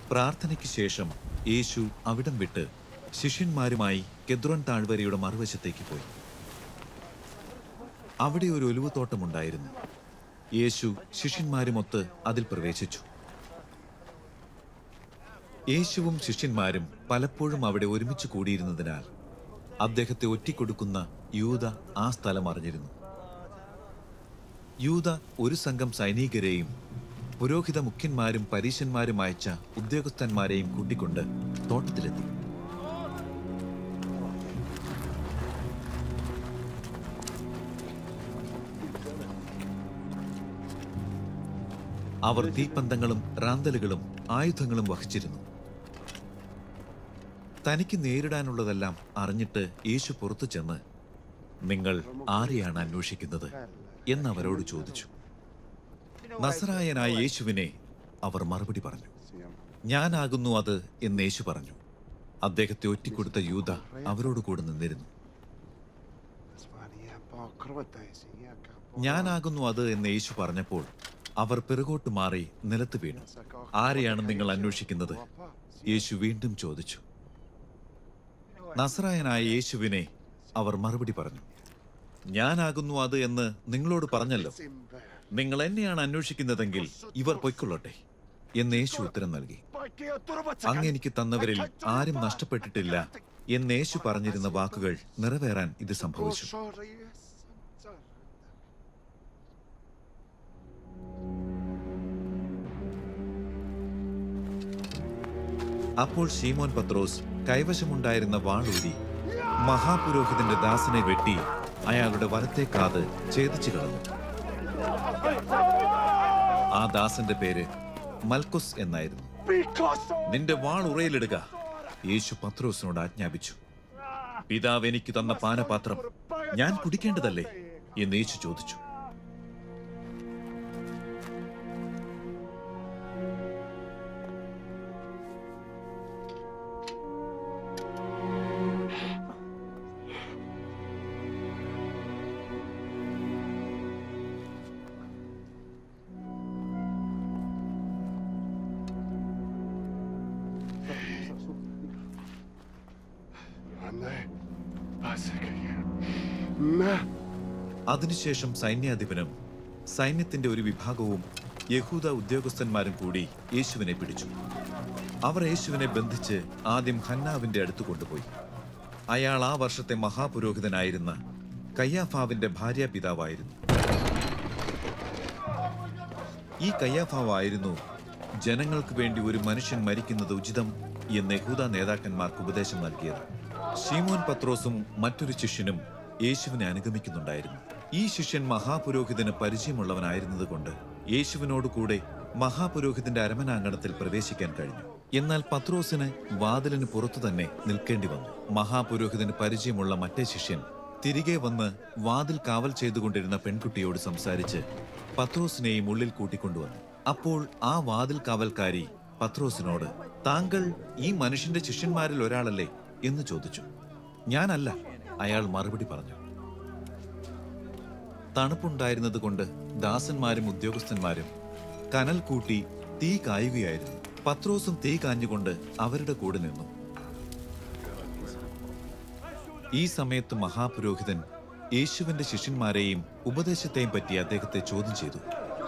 പ്രാർത്ഥനയ്ക്ക് ശേഷം യേശു അവിടം വിട്ട് ശിഷ്യന്മാരുമായി കെദ്രോൻ താഴ്വരയുടെ മറുവശത്തേക്ക് പോയി അവിടെ ഒരു ഒലിവുതോട്ടമുണ്ടായിരുന്നു യേശു ശിഷ്യന്മാരുമൊത്ത് അതിൽ പ്രവേശിച്ചു യേശുവും ശിഷ്യന്മാരും പലപ്പോഴും അവിടെ ഒരുമിച്ച് കൂടിയിരുന്നതിനാൽ അദ്ദേഹത്തെ ഒറ്റിക്കൊടുക്കുന്ന യൂത ആ സ്ഥലം അറിഞ്ഞിരുന്നു യൂത ഒരു സംഘം സൈനികരെയും പുരോഹിത മുഖ്യന്മാരും പരീശന്മാരും അയച്ച ഉദ്യോഗസ്ഥന്മാരെയും കൂട്ടിക്കൊണ്ട് തോട്ടത്തിലെത്തി അവർ തീപ്പന്തങ്ങളും റാന്തലുകളും ആയുധങ്ങളും വഹിച്ചിരുന്നു തനിക്ക് നേരിടാനുള്ളതെല്ലാം അറിഞ്ഞിട്ട് യേശു പുറത്തു ചെന്ന് നിങ്ങൾ ആരെയാണ് അന്വേഷിക്കുന്നത് എന്നവരോട് ചോദിച്ചു നസറായനായ യേശുവിനെ അവർ മറുപടി പറഞ്ഞു ഞാനാകുന്നു അത് എന്ന് യേശു പറഞ്ഞു അദ്ദേഹത്തെ ഒറ്റിക്കൊടുത്ത യൂത അവരോട് കൂടെ നിന്നിരുന്നു ഞാനാകുന്നു അത് എന്ന് യേശു പറഞ്ഞപ്പോൾ അവർ പിറകോട്ട് മാറി നിലത്ത് വീണു ആരെയാണ് നിങ്ങൾ അന്വേഷിക്കുന്നത് യേശു വീണ്ടും ചോദിച്ചു നസറായനായ യേശുവിനെ അവർ മറുപടി പറഞ്ഞു ഞാനാകുന്നു അത് എന്ന് നിങ്ങളോട് പറഞ്ഞല്ലോ നിങ്ങൾ എന്നെയാണ് അന്വേഷിക്കുന്നതെങ്കിൽ ഇവർ പൊയ്ക്കൊള്ളട്ടെ എന്ന് യേശു ഉത്തരം നൽകി അങ്ങ് എനിക്ക് തന്നവരിൽ ആരും നഷ്ടപ്പെട്ടിട്ടില്ല എന്ന് യേശു പറഞ്ഞിരുന്ന വാക്കുകൾ നിറവേറാൻ ഇത് സംഭവിച്ചു അപ്പോൾ ശീമോൻ പത്രോസ് കൈവശമുണ്ടായിരുന്ന വാളൂരി മഹാപുരോഹിതന്റെ ദാസനെ വെട്ടി അയാളുടെ വലത്തെ കാത് ഛേദിച്ചു കളഞ്ഞു ആ ദാസന്റെ പേര് മൽക്കുസ് എന്നായിരുന്നു നിന്റെ വാൾ ഉറയിലിടുക യേശു പത്രോസിനോട് ആജ്ഞാപിച്ചു പിതാവ് എനിക്ക് തന്ന പാനപാത്രം ഞാൻ കുടിക്കേണ്ടതല്ലേ എന്ന് യേശു ചോദിച്ചു അതിനുശേഷം സൈന്യാധിപനും സൈന്യത്തിന്റെ ഒരു വിഭാഗവും യഹൂദ ഉദ്യോഗസ്ഥന്മാരും കൂടി യേശുവിനെ പിടിച്ചു അവർ യേശുവിനെ ബന്ധിച്ച് ആദ്യം ഹന്നാവിന്റെ അടുത്ത് കൊണ്ടുപോയി അയാൾ ആ വർഷത്തെ മഹാപുരോഹിതനായിരുന്ന കയ്യാഫാവിന്റെ ഭാര്യാപിതാവായിരുന്നു ഈ കയ്യാഫാവായിരുന്നു ജനങ്ങൾക്ക് വേണ്ടി ഒരു മനുഷ്യൻ മരിക്കുന്നത് ഉചിതം എന്ന് യഹൂദ നേതാക്കന്മാർക്ക് ഉപദേശം നൽകിയത് ഷീമോൻ പത്രോസും മറ്റൊരു ശിഷ്യനും യേശുവിനെ അനുഗമിക്കുന്നുണ്ടായിരുന്നു ഈ ശിഷ്യൻ മഹാപുരോഹിതന് പരിചയമുള്ളവനായിരുന്നതുകൊണ്ട് യേശുവിനോട് കൂടെ മഹാപുരോഹിതന്റെ അരമനാങ്കണത്തിൽ പ്രവേശിക്കാൻ കഴിഞ്ഞു എന്നാൽ പത്രോസിന് വാതിലിന് പുറത്തു തന്നെ നിൽക്കേണ്ടി വന്നു മഹാപുരോഹിതന് പരിചയമുള്ള മറ്റേ ശിഷ്യൻ തിരികെ വന്ന് വാതിൽ കാവൽ ചെയ്തുകൊണ്ടിരുന്ന പെൺകുട്ടിയോട് സംസാരിച്ച് പത്രോസിനെയും ഉള്ളിൽ കൂട്ടിക്കൊണ്ടുവന്നു അപ്പോൾ ആ വാതിൽ കാവൽക്കാരി പത്രോസിനോട് താങ്കൾ ഈ മനുഷ്യന്റെ ശിഷ്യന്മാരിൽ ഒരാളല്ലേ എന്ന് ചോദിച്ചു ഞാനല്ല അയാൾ മറുപടി പറഞ്ഞു തണുപ്പുണ്ടായിരുന്നത് കൊണ്ട് ദാസന്മാരും ഉദ്യോഗസ്ഥന്മാരും കനൽ കൂട്ടി തീ കായുകയായിരുന്നു പത്രോസും തീ കാഞ്ഞുകൊണ്ട് അവരുടെ കൂടെ നിന്നു ഈ സമയത്ത് മഹാപുരോഹിതൻ യേശുവിന്റെ ശിഷ്യന്മാരെയും ഉപദേശത്തെയും പറ്റി അദ്ദേഹത്തെ ചോദ്യം ചെയ്തു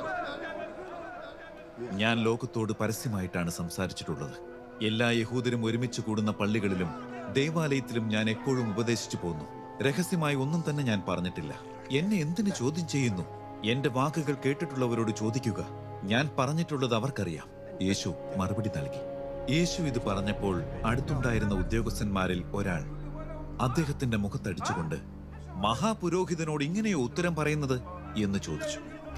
ഞാൻ ലോകത്തോട് പരസ്യമായിട്ടാണ് സംസാരിച്ചിട്ടുള്ളത് എല്ലാ യഹൂദരും ഒരുമിച്ച് കൂടുന്ന പള്ളികളിലും ദേവാലയത്തിലും ഞാൻ എപ്പോഴും ഉപദേശിച്ചു പോന്നു രഹസ്യമായി ഒന്നും തന്നെ ഞാൻ പറഞ്ഞിട്ടില്ല എന്നെ എന്തിനു ചോദ്യം ചെയ്യുന്നു എന്റെ വാക്കുകൾ കേട്ടിട്ടുള്ളവരോട് ചോദിക്കുക ഞാൻ പറഞ്ഞിട്ടുള്ളത് അവർക്കറിയാം യേശു മറുപടി നൽകി യേശു ഇത് പറഞ്ഞപ്പോൾ അടുത്തുണ്ടായിരുന്ന ഉദ്യോഗസ്ഥന്മാരിൽ ഒരാൾ അദ്ദേഹത്തിന്റെ മുഖത്തടിച്ചുകൊണ്ട് മഹാപുരോഹിതനോട് ഇങ്ങനെയോ ഉത്തരം പറയുന്നത് എന്ന് ചോദിച്ചു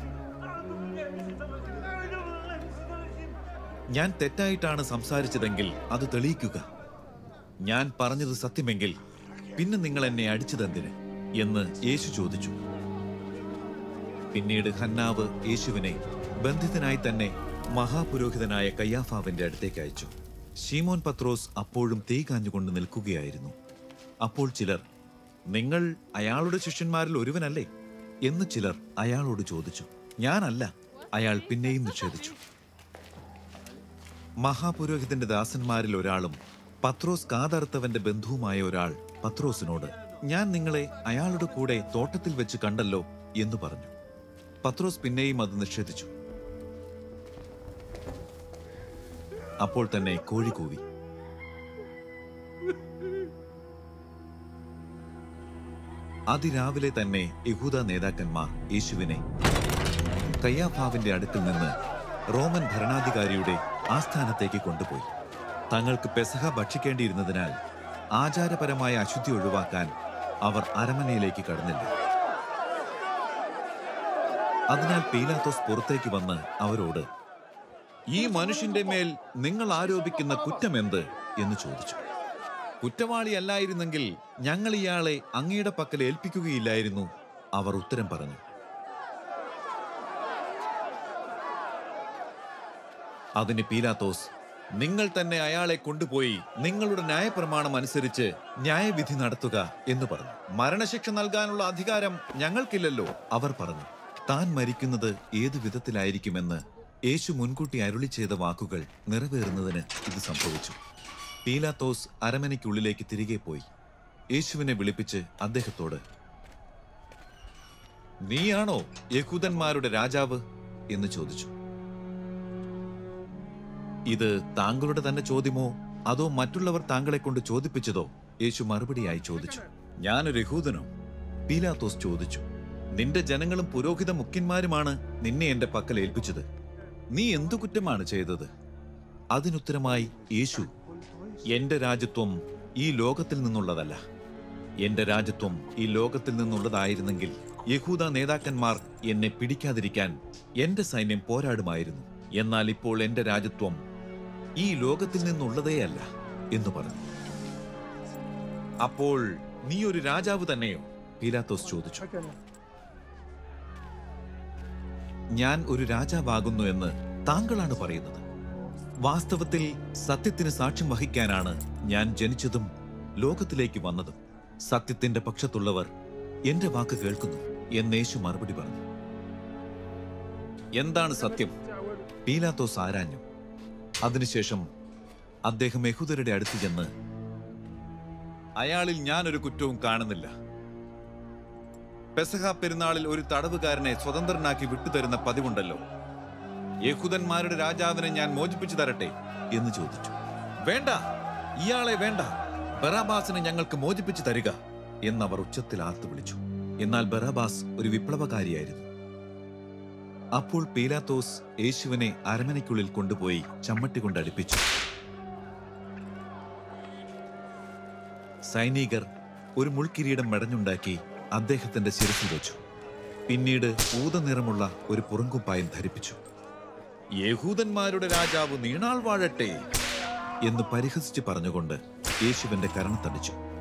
ഞാൻ തെറ്റായിട്ടാണ് സംസാരിച്ചതെങ്കിൽ അത് തെളിയിക്കുക ഞാൻ പറഞ്ഞത് സത്യമെങ്കിൽ പിന്നെ നിങ്ങൾ എന്നെ അടിച്ചതെന്തിന് എന്ന് യേശു ചോദിച്ചു പിന്നീട് ഹന്നാവ് യേശുവിനെ ബന്ധിതനായി തന്നെ മഹാപുരോഹിതനായ കയ്യാഫാവിന്റെ അടുത്തേക്ക് അയച്ചു ശീമോൻ പത്രോസ് അപ്പോഴും തീ കാഞ്ഞുകൊണ്ട് നിൽക്കുകയായിരുന്നു അപ്പോൾ ചിലർ നിങ്ങൾ അയാളുടെ ശിഷ്യന്മാരിൽ ഒരുവനല്ലേ എന്ന് ചിലർ അയാളോട് ചോദിച്ചു ഞാനല്ല അയാൾ പിന്നെയും നിഷേധിച്ചു മഹാപുരോഹിതന്റെ ദാസന്മാരിൽ ഒരാളും പത്രോസ് കാതർത്തവന്റെ ബന്ധുവുമായ ഒരാൾ പത്രോസിനോട് ഞാൻ നിങ്ങളെ അയാളുടെ കൂടെ തോട്ടത്തിൽ വെച്ച് കണ്ടല്ലോ എന്ന് പറഞ്ഞു പത്രോസ് പിന്നെയും അത് നിഷേധിച്ചു അപ്പോൾ തന്നെ കോഴി കൂവി അതിരാവിലെ തന്നെ യഹൂദ നേതാക്കന്മാർ യേശുവിനെ കയ്യാഫാവിന്റെ അടുക്കൽ നിന്ന് റോമൻ ഭരണാധികാരിയുടെ ആസ്ഥാനത്തേക്ക് കൊണ്ടുപോയി തങ്ങൾക്ക് പെസഹ ഭക്ഷിക്കേണ്ടിയിരുന്നതിനാൽ ആചാരപരമായ അശുദ്ധി ഒഴിവാക്കാൻ അവർ അരമനയിലേക്ക് കടന്നില്ല അതിനാൽ പീലാത്തോസ് പുറത്തേക്ക് വന്ന് അവരോട് ഈ മനുഷ്യന്റെ മേൽ നിങ്ങൾ ആരോപിക്കുന്ന കുറ്റമെന്ത് എന്ന് ചോദിച്ചു കുറ്റവാളിയല്ലായിരുന്നെങ്കിൽ ഞങ്ങൾ ഇയാളെ അങ്ങയുടെ പക്കൽ ഏൽപ്പിക്കുകയില്ലായിരുന്നു അവർ ഉത്തരം പറഞ്ഞു അതിന് പീലാത്തോസ് നിങ്ങൾ തന്നെ അയാളെ കൊണ്ടുപോയി നിങ്ങളുടെ ന്യായപ്രമാണം അനുസരിച്ച് ന്യായവിധി നടത്തുക എന്ന് പറഞ്ഞു മരണശിക്ഷ നൽകാനുള്ള അധികാരം ഞങ്ങൾക്കില്ലല്ലോ അവർ പറഞ്ഞു താൻ മരിക്കുന്നത് ഏതു വിധത്തിലായിരിക്കുമെന്ന് യേശു മുൻകൂട്ടി അരുളി ചെയ്ത വാക്കുകൾ നിറവേറുന്നതിന് ഇത് സംഭവിച്ചു പീലാത്തോസ് അരമനയ്ക്കുള്ളിലേക്ക് തിരികെ പോയി യേശുവിനെ വിളിപ്പിച്ച് അദ്ദേഹത്തോട് നീയാണോ യഹൂദന്മാരുടെ രാജാവ് എന്ന് ചോദിച്ചു ഇത് താങ്കളുടെ തന്നെ ചോദ്യമോ അതോ മറ്റുള്ളവർ താങ്കളെ കൊണ്ട് ചോദിപ്പിച്ചതോ യേശു മറുപടിയായി ചോദിച്ചു ഞാനൊരു യഹൂദനോ പീലാത്തോസ് ചോദിച്ചു നിന്റെ ജനങ്ങളും പുരോഹിത മുഖ്യന്മാരുമാണ് നിന്നെ എന്റെ പക്കൽ ഏൽപ്പിച്ചത് നീ എന്തു കുറ്റമാണ് ചെയ്തത് അതിനുത്തരമായി യേശു എന്റെ രാജ്യത്വം ഈ ലോകത്തിൽ നിന്നുള്ളതല്ല എന്റെ രാജ്യത്വം ഈ ലോകത്തിൽ നിന്നുള്ളതായിരുന്നെങ്കിൽ യഹൂദ നേതാക്കന്മാർ എന്നെ പിടിക്കാതിരിക്കാൻ എന്റെ സൈന്യം പോരാടുമായിരുന്നു എന്നാൽ ഇപ്പോൾ എന്റെ രാജ്യത്വം ഈ ലോകത്തിൽ നിന്നുള്ളതേയല്ല എന്ന് പറഞ്ഞു അപ്പോൾ നീ ഒരു രാജാവ് തന്നെയോ പീലാത്തോസ് ചോദിച്ചു ഞാൻ ഒരു രാജാവാകുന്നു എന്ന് താങ്കളാണ് പറയുന്നത് വാസ്തവത്തിൽ സത്യത്തിന് സാക്ഷ്യം വഹിക്കാനാണ് ഞാൻ ജനിച്ചതും ലോകത്തിലേക്ക് വന്നതും സത്യത്തിന്റെ പക്ഷത്തുള്ളവർ എന്റെ വാക്ക് കേൾക്കുന്നു എന്നേശു മറുപടി പറഞ്ഞു എന്താണ് സത്യം പീലാത്തോസ് ആരാഞ്ഞു അതിനുശേഷം അദ്ദേഹം യഹൂദരുടെ അടുത്ത് ചെന്ന് അയാളിൽ ഞാനൊരു കുറ്റവും കാണുന്നില്ല പെസഹ പെരുന്നാളിൽ ഒരു തടവുകാരനെ സ്വതന്ത്രനാക്കി വിട്ടുതരുന്ന പതിവുണ്ടല്ലോ യഹൂദന്മാരുടെ രാജാവിനെ ഞാൻ മോചിപ്പിച്ചു തരട്ടെ എന്ന് ചോദിച്ചു വേണ്ട ഇയാളെ വേണ്ട ബറാബാസിനെ ഞങ്ങൾക്ക് മോചിപ്പിച്ചു തരിക എന്നവർ ഉച്ചത്തിൽ ആർത്തു വിളിച്ചു എന്നാൽ ബറാബാസ് ഒരു വിപ്ലവകാരിയായിരുന്നു അപ്പോൾ പീലാത്തോസ് യേശുവിനെ അരമനയ്ക്കുള്ളിൽ കൊണ്ടുപോയി ചമ്മട്ടി കൊണ്ട് അടുപ്പിച്ചു സൈനികർ ഒരു മുൾക്കിരീടം മെടഞ്ഞുണ്ടാക്കി അദ്ദേഹത്തിന്റെ ശിരസിൽ വെച്ചു പിന്നീട് ഊതനിറമുള്ള ഒരു പുറങ്കുപ്പായം ധരിപ്പിച്ചു യഹൂദന്മാരുടെ രാജാവ് നീണാൾ വാഴട്ടെ എന്ന് പരിഹസിച്ച് പറഞ്ഞുകൊണ്ട് യേശുവിന്റെ കരണത്തടിച്ചു